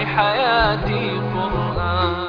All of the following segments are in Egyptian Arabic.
حياتي قرآن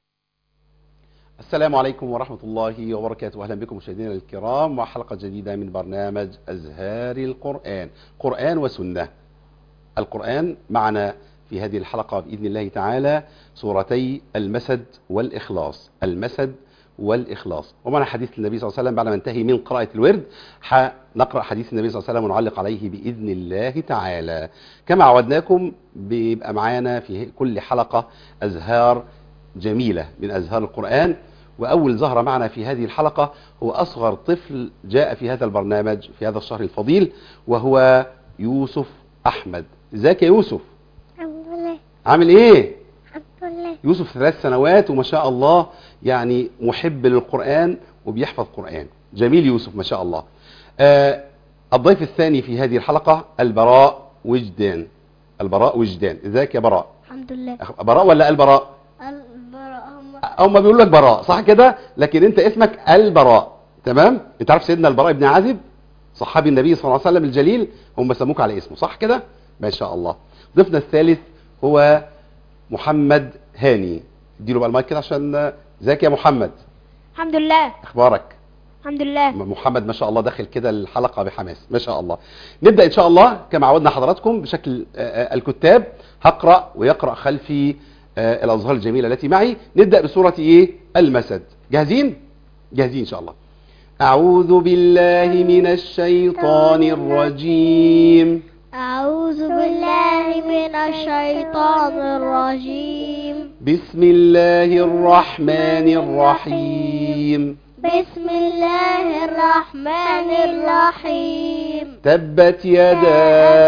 السلام عليكم ورحمة الله وبركاته أهلا بكم مشاهدينا الكرام وحلقة جديدة من برنامج أزهار القرآن قرآن وسنة القرآن معنا في هذه الحلقة بإذن الله تعالى سورتي المسد والإخلاص المسد والإخلاص ومعنا حديث النبي صلى الله عليه وسلم بعد ما انتهي من قراءة الورد نقرأ حديث النبي صلى الله عليه وسلم ونعلق عليه بإذن الله تعالى كما عودناكم بيبقى معانا في كل حلقة أزهار جميلة من أزهار القرآن وأول زهرة معنا في هذه الحلقة هو أصغر طفل جاء في هذا البرنامج في هذا الشهر الفضيل وهو يوسف أحمد ازيك يا يوسف الحمد لله عامل ايه الحمد لله يوسف ثلاث سنوات وما شاء الله يعني محب للقرآن وبيحفظ قرآن جميل يوسف ما شاء الله آه الضيف الثاني في هذه الحلقة البراء وجدان البراء وجدان ازيك يا براء الحمد لله أخ- براء ولا البراء البراء هم هم بيقولوا لك براء صح كده لكن انت اسمك البراء تمام انت عارف سيدنا البراء بن عازب صحابي النبي صلى الله عليه وسلم الجليل هم سموك على اسمه صح كده ما شاء الله ضيفنا الثالث هو محمد هاني اديله بقى المايك كده عشان ازيك يا محمد الحمد لله اخبارك الحمد لله محمد ما شاء الله داخل كده الحلقة بحماس ما شاء الله نبدأ إن شاء الله كما عودنا حضراتكم بشكل آه، آه، الكتاب هقرأ ويقرأ خلفي آه، الأزهار الجميلة التي معي نبدأ بسورة إيه المسد جاهزين جاهزين إن شاء الله أعوذ بالله من الشيطان الرجيم أعوذ بالله من الشيطان الرجيم بسم الله الرحمن الرحيم بسم الله الرحمن الرحيم تبت يدا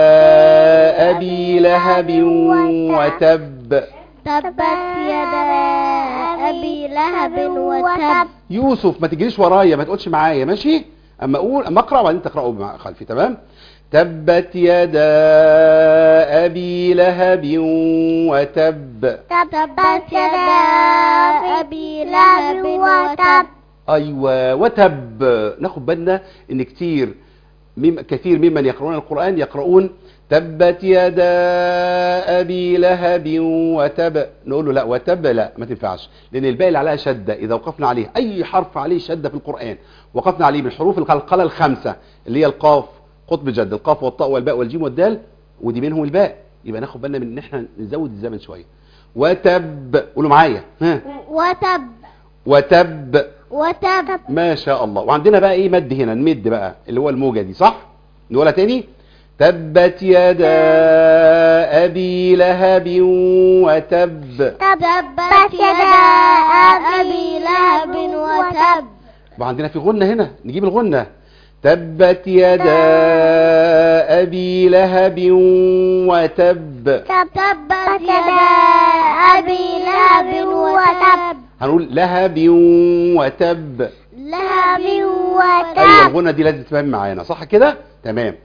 أبي لهب وتب تبت يدا أبي لهب وتب يوسف ما تجريش ورايا ما تقولش معايا ماشي اما اقول اما اقرا وبعدين تقراوا مع خلفي تمام تبت يدا ابي لهب وتب تبت يدا أبي لهب وتب ايوه وتب ناخد بالنا ان كتير مم كثير ممن يقرؤون القران يقرؤون تبت يدا ابي لهب وتب نقول له لا وتب لا ما تنفعش لان الباقي اللي عليها شده اذا وقفنا عليه اي حرف عليه شده في القران وقفنا عليه بالحروف القلقله الخمسه اللي هي القاف قطب جد القاف والطاء والباء والجيم والدال ودي منهم الباء يبقى ناخد بالنا من ان احنا نزود الزمن شويه وتب قولوا معايا ها وتب وتب وتب ما شاء الله وعندنا بقى ايه مد هنا نمد بقى اللي هو الموجة دي صح نقولها تاني تبت يدا ابي لهب وتب تبت يدا أبي لهب وتب وعندنا في غنة هنا نجيب الغنة تبت يدا ابي لهب وتب تبت يدا أبي لهب وتب هنقول لهب وتب لهب ايوه وتب الغنة دي لازم تفهم معانا صح كده تمام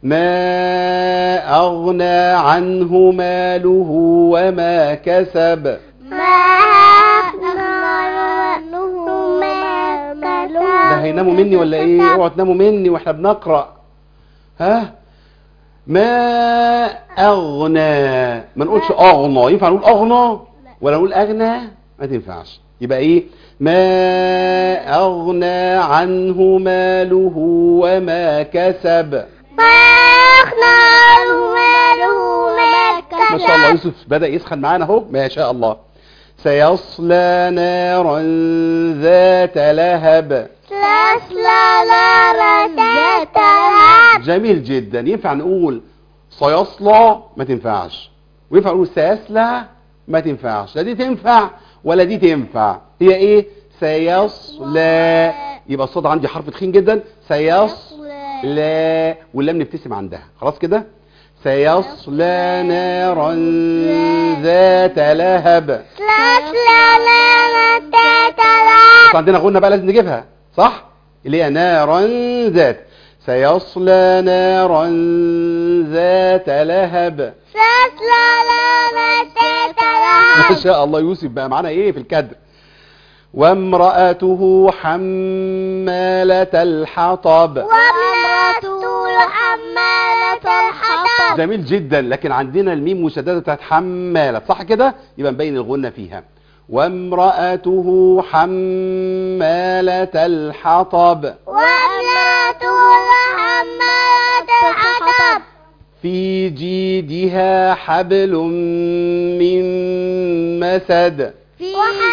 ما اغنى عنه ماله وما كسب ما أغنى عنه ماله ده هيناموا مني ولا ايه اوعوا تناموا مني واحنا بنقرا ها ما اغنى ما نقولش اغنى ينفع نقول اغنى ولا نقول اغنى ما تنفعش يبقى ايه ما اغنى عنه ماله وما كسب ما أغنى عنه ماله ما ما شاء الله كسب يوسف بدأ يسخن معانا اهو ما شاء الله سيصلى نارا ذات لهب تسلى نارا ذات لهب جميل جدا ينفع نقول سيصلى ما تنفعش وينفع نقول سيصلى ما تنفعش لا دي تنفع ولا دي تنفع هي ايه سيصلى يبقى الصوت عندي حرف تخين جدا سيصلى واللام نبتسم عندها خلاص كده سيصلى نارا ذات لهب تسلى نارا ذات بس لهب عندنا غنة بقى لازم نجيبها صح اللي هي نارا ذات سيصلى نارا ذات لهب تسلى نارا ذات ما لهب شاء الله يوسف بقى معانا ايه في الكدر وامرأته حمالة الحطب وامرأته حمالة الحطب مسد جميل جدا لكن عندنا الميم مشدده بتاعت حماله صح كده يبقى نبين الغنه فيها وامراته حماله الحطب وامراته حمالة الحطب في جيدها حبل من مسد في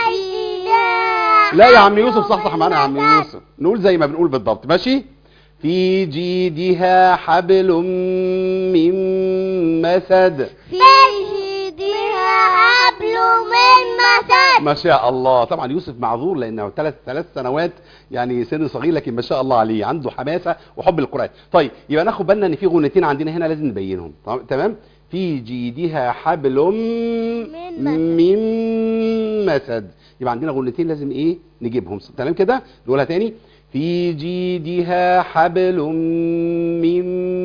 جيدها لا يا عم يوسف صح صح معانا يا عم مسد. يوسف نقول زي ما بنقول بالضبط ماشي في جيدها حبل من مسد في جيدها حبل من مسد ما شاء الله طبعا يوسف معذور لانه ثلاث ثلاث سنوات يعني سن صغير لكن ما شاء الله عليه عنده حماسه وحب القران طيب يبقى ناخد بالنا ان في غنتين عندنا هنا لازم نبينهم طب- تمام في جيدها حبل من مسد. من مسد يبقى عندنا غنتين لازم ايه نجيبهم تمام كده نقولها تاني في جيدها حبل من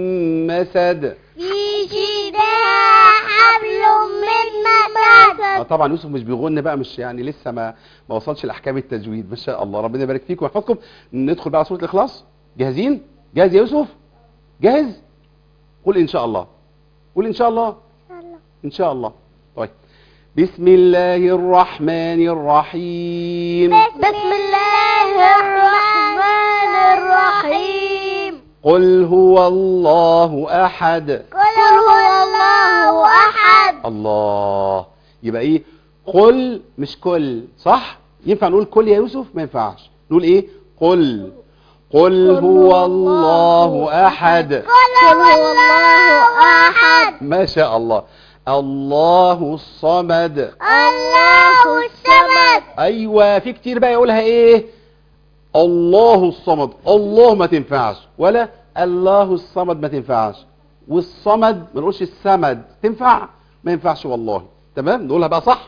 مسد في جيدها حبل من مسد اه طبعا يوسف مش بيغن بقى مش يعني لسه ما ما وصلش لاحكام التجويد ما شاء الله ربنا يبارك فيكم ويحفظكم ندخل بقى على سوره الاخلاص جاهزين جاهز يا يوسف جاهز قول ان شاء الله قول ان شاء الله ان شاء الله طيب بسم الله الرحمن الرحيم بسم الله الرحمن الرحيم قل هو الله احد قل هو الله أحد الله يبقى ايه قل مش كل صح ينفع نقول كل يا يوسف ما ينفعش نقول ايه قل قل هو الله احد قل هو الله أحد ما شاء الله الله الصمد الله الصمد ايوه في كتير بقى يقولها ايه الله الصمد الله ما تنفعش ولا الله الصمد ما تنفعش والصمد ما نقولش السمد تنفع ما ينفعش والله تمام نقولها بقى صح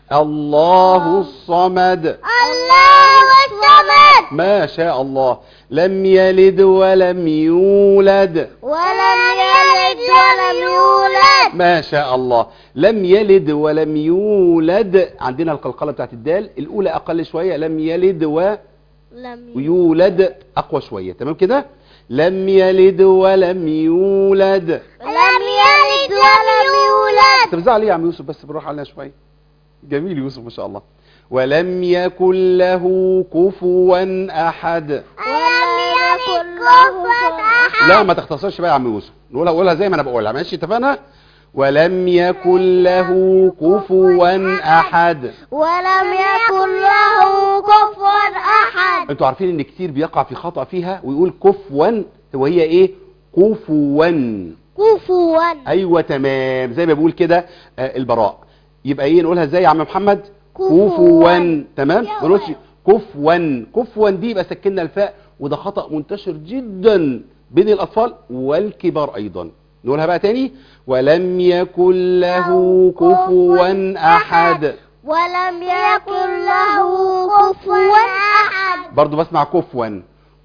الله الصمد الله الصمد ما شاء الله لم يلد ولم يولد ولم يلد ولم يولد ما شاء الله لم يلد ولم يولد عندنا القلقلة بتاعت الدال الأولى أقل شوية لم يلد و لم ويولد أقوى شوية تمام كده لم يلد ولم يولد لم يلد ولم يولد ترزع ليه يا عم يوسف بس بالراحة علينا شوية جميل يوسف ما شاء الله ولم يكن له كفوا أحد ولم يكن كفوا أحد لا ما تختصرش بقى يا عم يوسف نقولها قولها زي ما انا بقولها ماشي اتفقنا ولم يكن له كفوا احد ولم يكن له كفوا أحد انتوا عارفين ان كتير بيقع في خطأ فيها ويقول كفوا هو هي ايه كفوا كفوا ايوه تمام زي ما بيقول كده آه البراء يبقى ايه نقولها ازاي يا عم محمد كفوا. كفوا تمام ما نقولش كفوا كفوا دي يبقى سكننا الفاء وده خطأ منتشر جدا بين الاطفال والكبار ايضا نقولها بقى تاني ولم يكن له كفوا احد ولم يكن له كفوا أحد برضو بسمع كفوا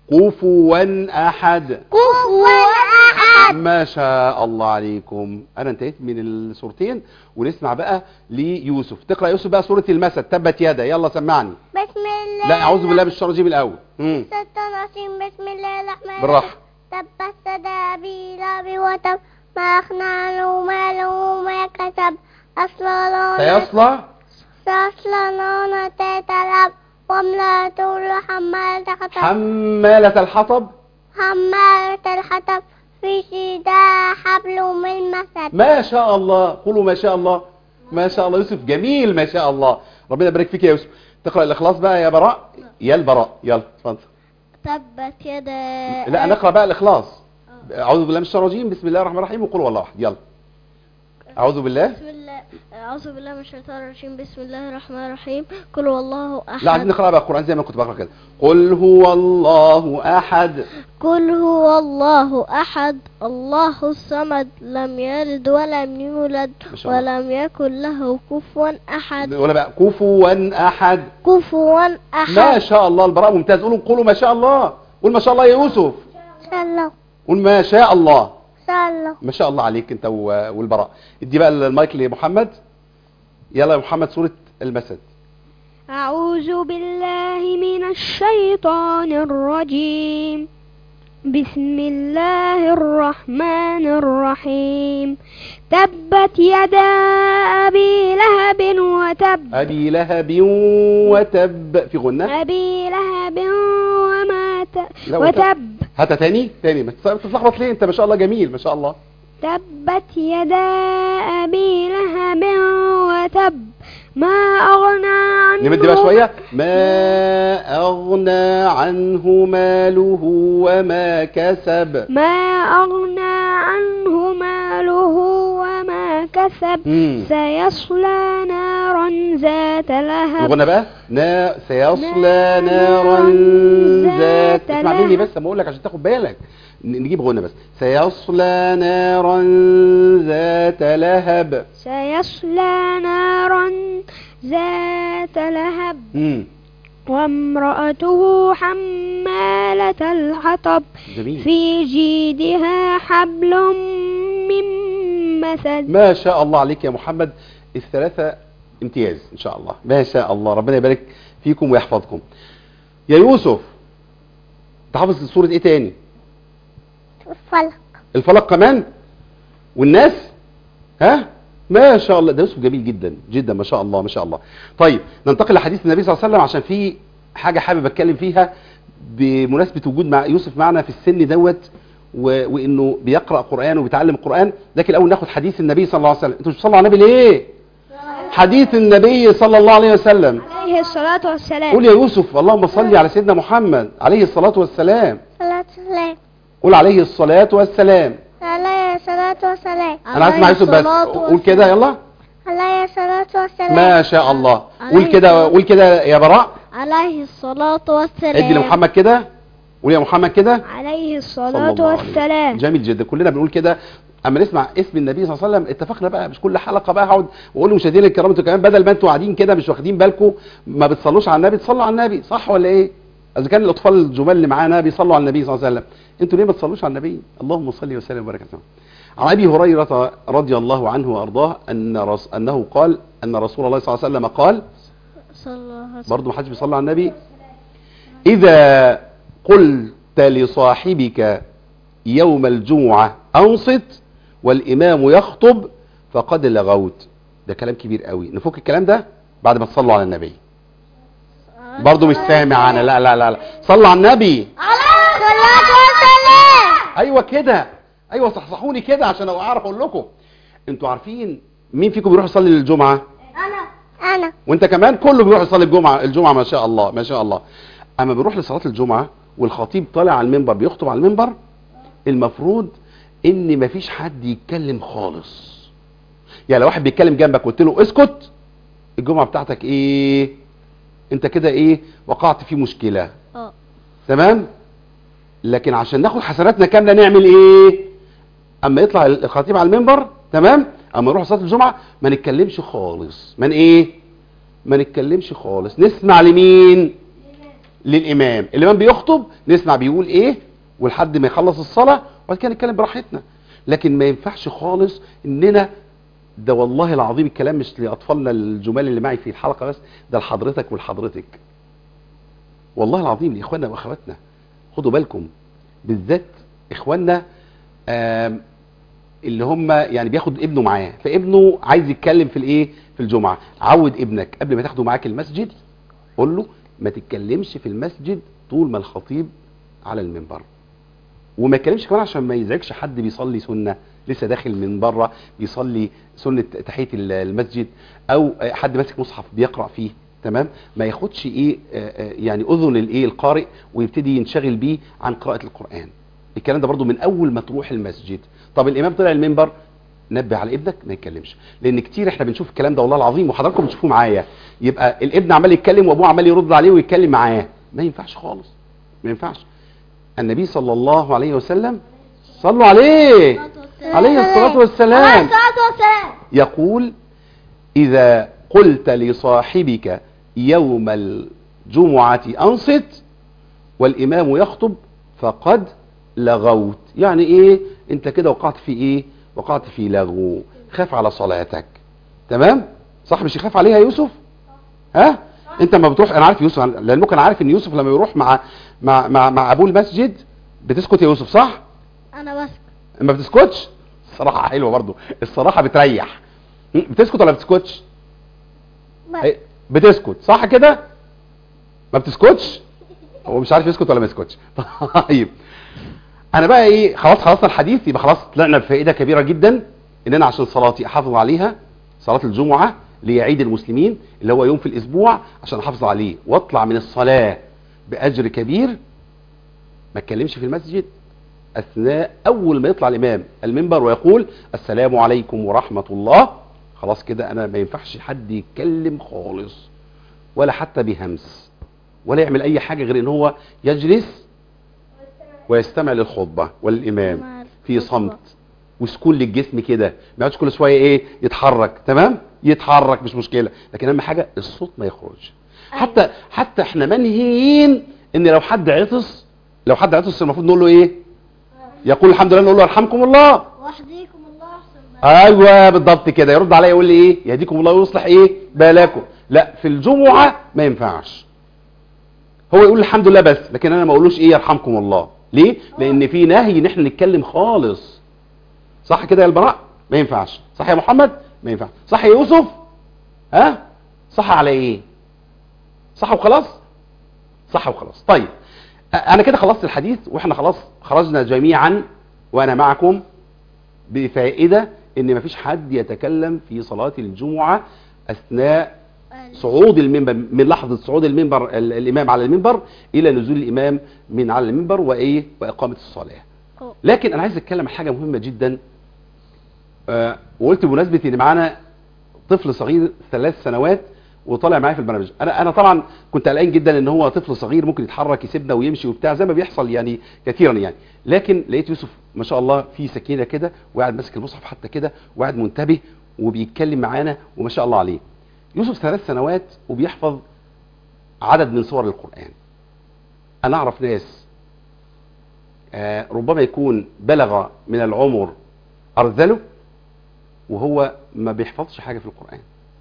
كفوا احد كفوا أحد ما شاء الله عليكم انا انتهيت من الصورتين ونسمع بقى ليوسف تقرا يوسف بقى سوره المسد تبت يدا يلا سمعني بسم الله لا اعوذ بالله من الشر الرجيم الاول مم. ستنسيم بسم الله الرحمن بالراحه تبت يدا أبي لهب وتب ما أغنى عنه ماله وما كسب أصلى نارا سيصلى سيصلى نارا ذات لهب وامرأته حمالة الحطب حمالة الحطب حمالة الحطب في جيدها حبل من مسد ما شاء الله قولوا ما شاء الله ما شاء الله يوسف جميل ما شاء الله ربنا يبارك فيك يا يوسف تقرا الاخلاص بقى يا براء يا البراء يلا اتفضل تبت يدا لا نقرا بقى الاخلاص اعوذ بالله من الشيطان الرجيم بسم الله الرحمن الرحيم وقل والله احد يلا اعوذ بالله بسم الله أعوذ بالله من الشيطان الرجيم بسم الله الرحمن الرحيم قل هو الله أحد لا عايزين نقرا بقى القران زي ما كنت بقرا كده قل هو الله احد قل هو الله أحد الله الصمد لم يلد ولم يولد ما شاء الله. ولم يكن له كفوا أحد ولا بقى كفوا احد كفوا ما أحد شاء الله البراء ممتاز قولوا قولوا ما شاء الله قول ما شاء الله يا يوسف صلوا قول ما شاء الله صلوا ما شاء الله عليك انت و- والبراء ادي بقى المايك لمحمد يلا يا محمد سورة المسد أعوذ بالله من الشيطان الرجيم بسم الله الرحمن الرحيم تبت يدا أبي لهب وتب أبي لهب وتب في غنة أبي لهب وما ت... لا، وتب. وتب هاتها تاني تاني ما تت- بتتلخبط ليه انت ما شاء الله جميل ما شاء الله تبت يدا أبي لهب وتب ما أغنى عنه نمد بقى شوية ما أغنى عنه ماله وما كسب ما أغنى عنه ماله وما كسب مم. سيصلى نارا ذات لهب الغنى بقى نا سيصلى نارا نارا ذات ذات اسمع مني لهب. بس اما اقول لك عشان تاخد بالك ن- نجيب غنى بس سيصلى نارا ذات لهب سيصلى نارا ذات لهب مم. وامرأته حمالة الحطب جميل في جيدها حبل من مسد ما شاء الله عليك يا محمد الثلاثة امتياز ان شاء الله ما شاء الله ربنا يبارك فيكم ويحفظكم يا يوسف انت حافظ سورة ايه تاني الفلق الفلق كمان والناس ها ما شاء الله ده يوسف جميل جدا جدا ما شاء الله ما شاء الله طيب ننتقل لحديث النبي صلى الله عليه وسلم عشان في حاجة حابب اتكلم فيها بمناسبة وجود مع يوسف معنا في السن دوت و... وانه بيقرأ قرآن وبيتعلم القرآن لكن الاول ناخد حديث النبي صلى الله عليه وسلم انتوا مش بتصلوا على النبي ليه حديث النبي صلى الله عليه وسلم عليه الصلاة والسلام قول يا يوسف اللهم صل على سيدنا محمد عليه الصلاة والسلام صلاة والسلام قول عليه الصلاة والسلام عليه الصلاة والسلام انا عايز اسمع يوسف بس قول كده يلا عليه الصلاة والسلام ما شاء الله قول عليه كده الصلاة. قول كده يا براء عليه الصلاة والسلام ادي لمحمد كده قول يا محمد كده عليه صلى الصلاة الله عليه والسلام جميل جدا كلنا بنقول كده اما نسمع اسم النبي صلى الله عليه وسلم اتفقنا بقى مش كل حلقه بقى هقعد واقول لمشاهدينا الكرام انتوا كمان بدل ما انتوا قاعدين كده مش واخدين بالكم ما بتصلوش على النبي تصلوا على النبي صح ولا ايه اذا كان الاطفال الجمال اللي معانا بيصلوا على النبي صلى الله عليه وسلم انتوا ليه ما تصلوش على النبي اللهم صل وسلم وبارك عليه عن ابي هريره رضي الله عنه وارضاه ان رس انه قال ان رسول الله صلى الله عليه وسلم قال صلى الله عليه وسلم برضه ما حدش بيصلي على النبي إذا قلت لصاحبك يوم الجمعة أنصت والإمام يخطب فقد لغوت ده كلام كبير قوي نفك الكلام ده بعد ما تصلوا على النبي برضه مش سامع أنا لا لا لا, لا. صلوا على النبي صلاة والسلام أيوة كده أيوة صحصحوني كده عشان أبقى أعرف أقول لكم أنتوا عارفين مين فيكم بيروح يصلي الجمعة أنا وانت كمان كله بيروح يصلي الجمعه الجمعه ما شاء الله ما شاء الله اما بيروح لصلاه الجمعه والخطيب طالع على المنبر بيخطب على المنبر المفروض ان مفيش حد يتكلم خالص يعني لو واحد بيتكلم جنبك قلت له اسكت الجمعه بتاعتك ايه انت كده ايه وقعت في مشكله اه تمام لكن عشان ناخد حسناتنا كامله نعمل ايه اما يطلع الخطيب على المنبر تمام اما نروح صلاه الجمعه ما نتكلمش خالص من ايه ما نتكلمش خالص نسمع لمين للامام الامام بيخطب نسمع بيقول ايه ولحد ما يخلص الصلاه وبعد كده نتكلم براحتنا لكن ما ينفعش خالص اننا ده والله العظيم الكلام مش لاطفالنا الجمال اللي معي في الحلقه بس ده لحضرتك ولحضرتك والله العظيم لاخواننا واخواتنا خدوا بالكم بالذات اخواننا آم، اللي هم يعني بياخد ابنه معاه فابنه عايز يتكلم في الايه في الجمعه عود ابنك قبل ما تاخده معاك المسجد قول له ما تتكلمش في المسجد طول ما الخطيب على المنبر وما يتكلمش كمان عشان ما يزعجش حد بيصلي سنه لسه داخل من بره بيصلي سنه تحيه المسجد او حد ماسك مصحف بيقرا فيه تمام ما ياخدش ايه آه، آه، يعني اذن الايه القارئ ويبتدي ينشغل بيه عن قراءه القران الكلام ده برضو من اول ما تروح المسجد طب الامام طلع المنبر نبه على ابنك ما يتكلمش لان كتير احنا بنشوف الكلام ده والله العظيم وحضراتكم بتشوفوه معايا يبقى الابن عمال يتكلم وابوه عمال يرد عليه ويتكلم معاه ما ينفعش خالص ما ينفعش النبي صلى الله عليه وسلم صلوا عليه عليه الصلاة والسلام الصلاة والسلام يقول إذا قلت لصاحبك يوم الجمعة أنصت والإمام يخطب فقد لغوت يعني إيه أنت كده وقعت في إيه وقعت في لغو خاف على صلاتك تمام صح مش يخاف عليها يوسف ها انت ما بتروح انا عارف يوسف لان ممكن عارف ان يوسف لما يروح مع مع مع, مع ابوه المسجد بتسكت يا يوسف صح انا بس ما بتسكتش الصراحه حلوه برضو الصراحه بتريح م? بتسكت ولا بتسكتش إيه، بتسكت صح كده ما بتسكتش هو مش عارف يسكت ولا ما يسكتش طيب انا بقى ايه خلاص خلصنا الحديث يبقى خلاص طلعنا بفائده كبيره جدا ان انا عشان صلاتي احافظ عليها صلاه الجمعه اللي هي عيد المسلمين اللي هو يوم في الاسبوع عشان احافظ عليه واطلع من الصلاه باجر كبير ما اتكلمش في المسجد اثناء اول ما يطلع الامام المنبر ويقول السلام عليكم ورحمه الله خلاص كده انا ما ينفعش حد يتكلم خالص ولا حتى بهمس ولا يعمل اي حاجه غير ان هو يجلس ويستمع للخطبه والامام في صمت وسكون للجسم كده ما يقعدش كل شويه ايه يتحرك تمام يتحرك مش مشكله لكن اهم حاجه الصوت ما يخرجش حتى حتى احنا منهيين ان لو حد عطس لو حد عطس المفروض نقول له ايه يقول الحمد لله نقول له يرحمكم الله وحديكم الله احسن بقى. ايوه بالضبط كده يرد عليا يقول لي ايه يهديكم الله ويصلح ايه بالكم لا في الجمعه ما ينفعش هو يقول الحمد لله بس لكن انا ما اقولوش ايه يرحمكم الله ليه لان في نهي ان احنا نتكلم خالص صح كده يا البراء ما ينفعش صح يا محمد ما ينفعش صح يا يوسف ها صح على ايه صح وخلاص صح وخلاص طيب أ- انا كده خلصت الحديث واحنا خلاص خرجنا جميعا وانا معكم بفائده ان مفيش حد يتكلم في صلاه الجمعه اثناء صعود المنبر من لحظه صعود المنبر ال- الامام على المنبر الى نزول الامام من على المنبر وايه واقامه الصلاه أوه. لكن انا عايز اتكلم عن حاجه مهمه جدا آه وقلت بمناسبه ان معانا طفل صغير ثلاث سنوات وطالع معايا في البرنامج انا انا طبعا كنت قلقان جدا ان هو طفل صغير ممكن يتحرك يسيبنا ويمشي وبتاع زي ما بيحصل يعني كثيرا يعني لكن لقيت يوسف ما شاء الله في سكينه كده وقاعد ماسك المصحف حتى كده وقاعد منتبه وبيتكلم معانا وما شاء الله عليه يوسف ثلاث سنوات وبيحفظ عدد من سور القرآن أنا أعرف ناس آه، ربما يكون بلغ من العمر أرذله وهو ما بيحفظش حاجة في القرآن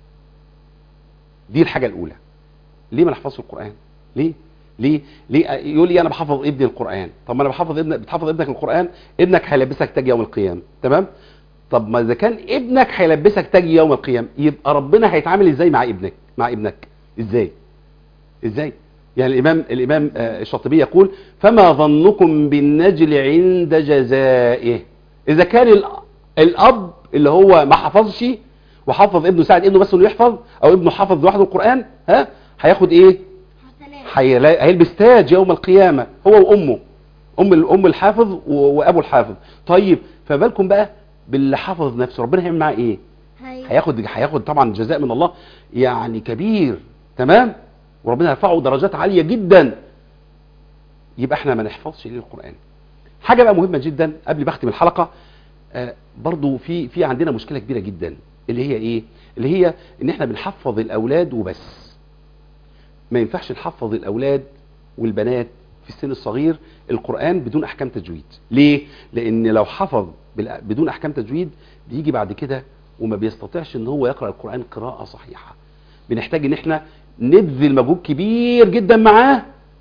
دي الحاجة الأولى ليه ما نحفظش القرآن ليه ليه ليه يقول لي انا بحفظ ابني القران طب ما انا بحفظ ابنك بتحفظ ابنك القران ابنك هيلبسك تاج يوم القيامه تمام طب ما اذا كان ابنك هيلبسك تاج يوم القيامه يبقى ربنا هيتعامل ازاي مع ابنك مع ابنك ازاي ازاي يعني الامام الامام آه، الشاطبي يقول فما ظنكم بالنجل عند جزائه اذا كان الأ- الاب اللي هو ما حفظش وحفظ ابنه ساعد ابنه بس انه يحفظ او ابنه حفظ لوحده القران ها هياخد ايه هيلا- هيلبس تاج يوم القيامة هو وأمه أم الأم الحافظ و- وأبو الحافظ طيب فبالكم بقى باللي حافظ نفسه ربنا هيعمل معاه إيه هي هياخد هياخد طبعا جزاء من الله يعني كبير تمام وربنا يرفعه درجات عالية جدا يبقى احنا ما نحفظش ليه القرآن حاجة بقى مهمة جدا قبل ما اختم الحلقة آه برضو في في عندنا مشكلة كبيرة جدا اللي هي ايه اللي هي ان احنا بنحفظ الاولاد وبس ما ينفعش نحفظ الاولاد والبنات في السن الصغير القرآن بدون احكام تجويد ليه لان لو حفظ بال- بدون احكام تجويد بيجي بعد كده وما بيستطيعش ان هو يقرأ القرآن قراءة صحيحة بنحتاج ان احنا نبذل مجهود كبير جدا معاه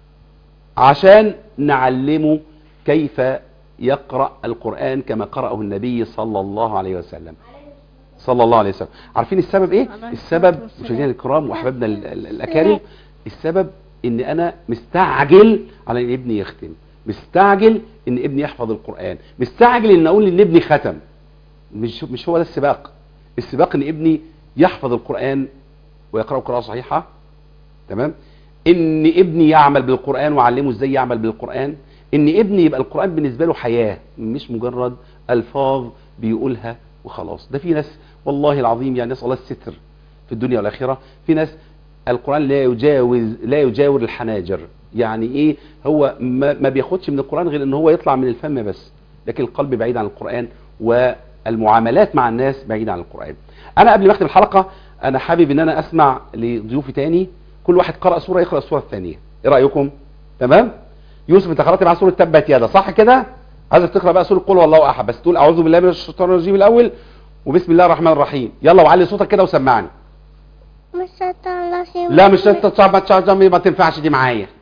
عشان نعلمه كيف يقرأ القرآن كما قرأه النبي صلى الله عليه وسلم صلى الله عليه وسلم عارفين السبب ايه عليه السبب الصلاة والسلام. مشاهدينا الكرام واحبابنا ال- ال- الاكارم السبب ان انا مستعجل على ان ابني يختم مستعجل ان ابني يحفظ القرآن مستعجل ان اقول ان ابني ختم مش مش هو ده السباق السباق ان ابني يحفظ القرآن ويقرأه قراءة صحيحة تمام ان ابني يعمل بالقرآن وعلمه ازاي يعمل بالقرآن ان ابني يبقى القرآن بالنسبة له حياة مش مجرد الفاظ بيقولها وخلاص ده في ناس والله العظيم يعني نسأل الله الستر في الدنيا والآخرة في ناس القرآن لا يجاوز لا يجاور الحناجر يعني ايه هو ما, ما بياخدش من القرآن غير ان هو يطلع من الفم بس لكن القلب بعيد عن القرآن والمعاملات مع الناس بعيد عن القرآن انا قبل ما اختم الحلقة انا حابب ان انا اسمع لضيوفي تاني كل واحد قرأ سورة يقرأ السورة الثانية ايه رأيكم تمام يوسف انت قرأت مع سورة تبت يدا صح كده عايزك تقرأ بقى سورة قل والله احد بس تقول اعوذ بالله من الشيطان الرجيم الاول وبسم الله الرحمن الرحيم يلا وعلي صوتك كده مش وسمعني شيطان رجيم لا مش انت صعب ما تشعر ما تنفعش دي معايا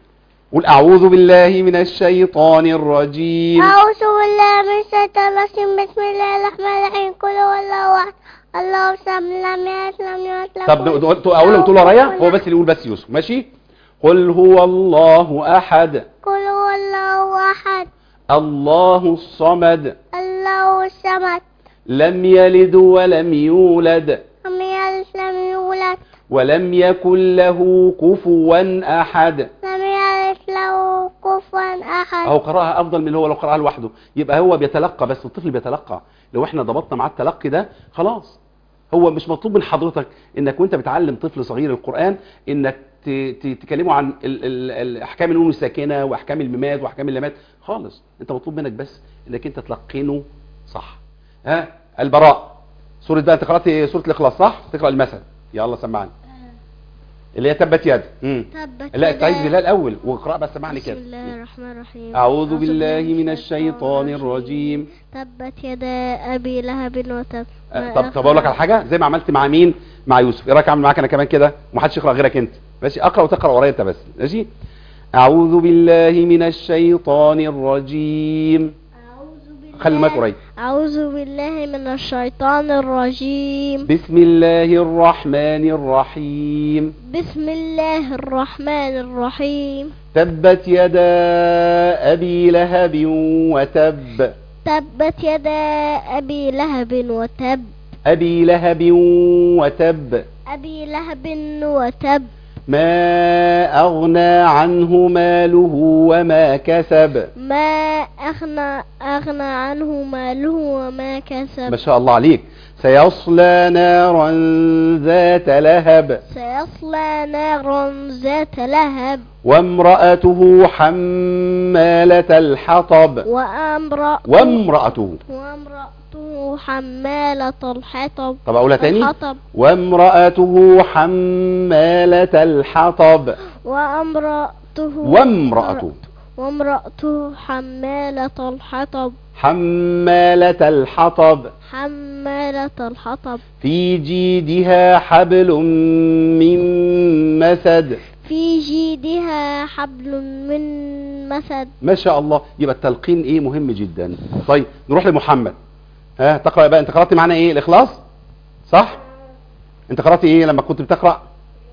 قول أعوذ بالله من الشيطان الرجيم أعوذ بالله من الشيطان الرجيم بسم الله الرحمن الرحيم قل هو الله أحد الله الصمد لم يلد لم يولد لم طب يكن نقول- تقول أقول تقول ورايا له هو بس اللي يقول بس يوسف ماشي قل هو الله أحد قل هو الله أحد الله الصمد الله الصمد لم يلد ولم يولد لم يلد لم يولد ولم يكن له كفوا أحد لم يلد له كفوا أحد أهو قراءها أفضل من اللي هو لو قراءها لوحده يبقى هو بيتلقى بس الطفل بيتلقى لو احنا ضبطنا مع التلقي ده خلاص هو مش مطلوب من حضرتك انك وانت بتعلم طفل صغير القرآن انك ت- ت- تكلمه عن ال- ال- ال- احكام النون الساكنه واحكام الميمات واحكام اللامات خالص انت مطلوب منك بس انك انت تلقنه صح ها البراء سوره بقى انت قرات سوره الاخلاص صح تقرا المثل يلا سمعني اللي هي تبت يد امم تبت لا يدا- استعيذ بالله الاول واقرا بس سمعني بسم كده الله الرحمن الرحيم أعوذ بالله من الشيطان الرجيم تبت يدا أبي لهب وتب أه، طب طب اقول لك على حاجه زي ما عملت مع مين مع يوسف ايه رايك اعمل معاك انا كمان كده ومحدش يقرا غيرك انت ماشي اقرا وتقرا ورايا انت بس ماشي اعوذ بالله من الشيطان الرجيم خلي المايك قريب أعوذ بالله من الشيطان الرجيم بسم الله الرحمن الرحيم بسم الله الرحمن الرحيم تبت يدا ابي لهب وتب تبت يدا أبي لهب وتب ابي لهب وتب أبي لهب وتب ما اغنى عنه ماله وما كسب ما أغنى أغنى عنه ماله وما ما كسب شاء الله عليك سيصلى نارا ذات لهب سيصلى نارا ذات لهب وامرأته حمالة الحطب وأمرأ وامرأته وامرأته حمالة الحطب طب أقولها تاني الحطب وامرأته حمالة الحطب وامرأته وامرأته وامرأته حمالة الحطب حمالة الحطب حمالة الحطب في جيدها حبل من مسد في جيدها حبل من مسد ما شاء الله يبقى التلقين ايه مهم جدا طيب نروح لمحمد ها تقرا بقى انت قرات معانا ايه الاخلاص صح انت قرات ايه لما كنت بتقرا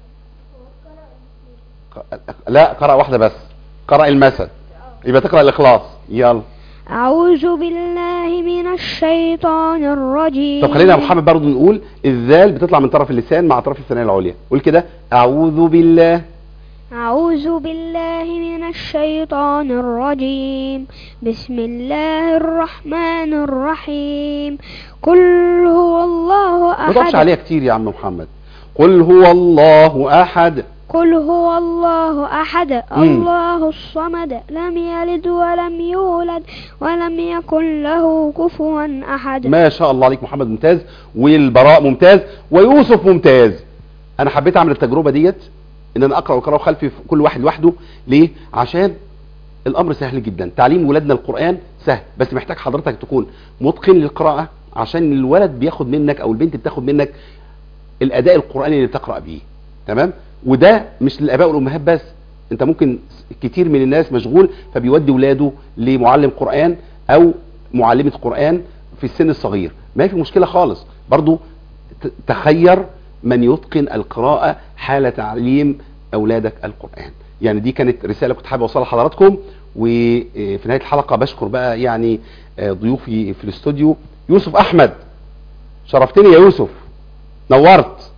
ق- لا قرأ واحده بس قرأ المثل يبقى تقرأ الاخلاص يلا أعوذ بالله من الشيطان الرجيم طب خلينا يا محمد برضه نقول الذال بتطلع من طرف اللسان مع طرف الثنايا العليا قول كده اعوذ بالله أعوذ بالله من الشيطان الرجيم بسم الله الرحمن الرحيم قل هو الله ما تقفش أحد عليها كتير يا عم محمد قل هو الله احد قل هو الله أحد مم. الله الصمد لم يلد ولم يولد ولم يكن له كفوا أحد ما شاء الله عليك محمد ممتاز والبراء ممتاز ويوسف ممتاز انا حبيت اعمل التجربه ديت ان انا اقرا واقرا خلفي في كل واحد لوحده ليه عشان الامر سهل جدا تعليم ولادنا القران سهل بس محتاج حضرتك تكون متقن للقراءه عشان الولد بياخد منك او البنت بتاخد منك الاداء القراني اللي بتقرا بيه تمام وده مش للاباء والامهات بس انت ممكن كتير من الناس مشغول فبيودي ولاده لمعلم قران او معلمه قران في السن الصغير ما في مشكله خالص برضو ت- تخير من يتقن القراءه حال تعليم اولادك القران يعني دي كانت رساله كنت حابب اوصلها لحضراتكم وفي نهايه الحلقه بشكر بقى يعني آه، ضيوفي في الاستوديو يوسف احمد شرفتني يا يوسف نورت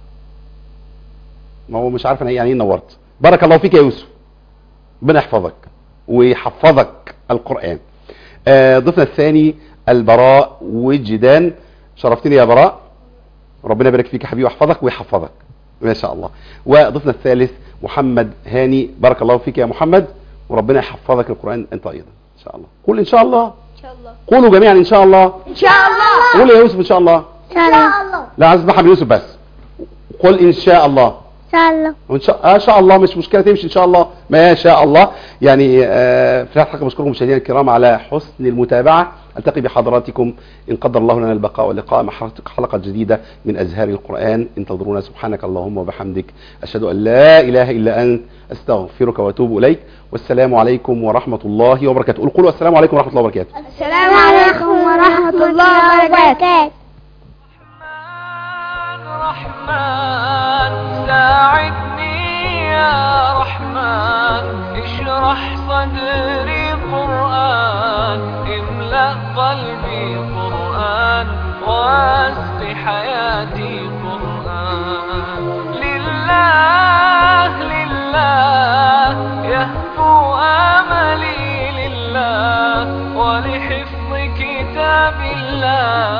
ما هو مش عارف انا يعني ايه نورت بارك الله فيك يا يوسف ربنا يحفظك ويحفظك القرآن آه، ضيفنا الثاني البراء وجدان شرفتني يا براء ربنا يبارك فيك يا حبيبي ويحفظك ويحفظك ما شاء الله وضيفنا الثالث محمد هاني بارك الله فيك يا محمد وربنا يحفظك القرآن انت ايضا ان شاء الله قول ان شاء الله إن شاء الله قولوا جميعا ان شاء الله إن شاء الله قول يا يوسف ان شاء الله إن شاء الله لا عايز اسمعها من يوسف بس قل ان شاء الله شاء الله وان شاء آه، ان شاء الله مش مشكله تمشي ان شاء الله ما شاء الله يعني آه، في الحلقه بشكركم مشاهدينا الكرام على حسن المتابعه التقي بحضراتكم ان قدر الله لنا البقاء واللقاء مع حلقه جديده من ازهار القران انتظرونا سبحانك اللهم وبحمدك اشهد ان لا اله الا انت استغفرك واتوب اليك والسلام عليكم ورحمه الله وبركاته قولوا السلام عليكم ورحمه الله وبركاته السلام عليكم ورحمة الله وبركاته رحمن ساعدني يا رحمن اشرح صدري قرآن املأ قلبي قرآن واسق حياتي قرآن لله لله يهفو املي لله ولحفظ كتاب الله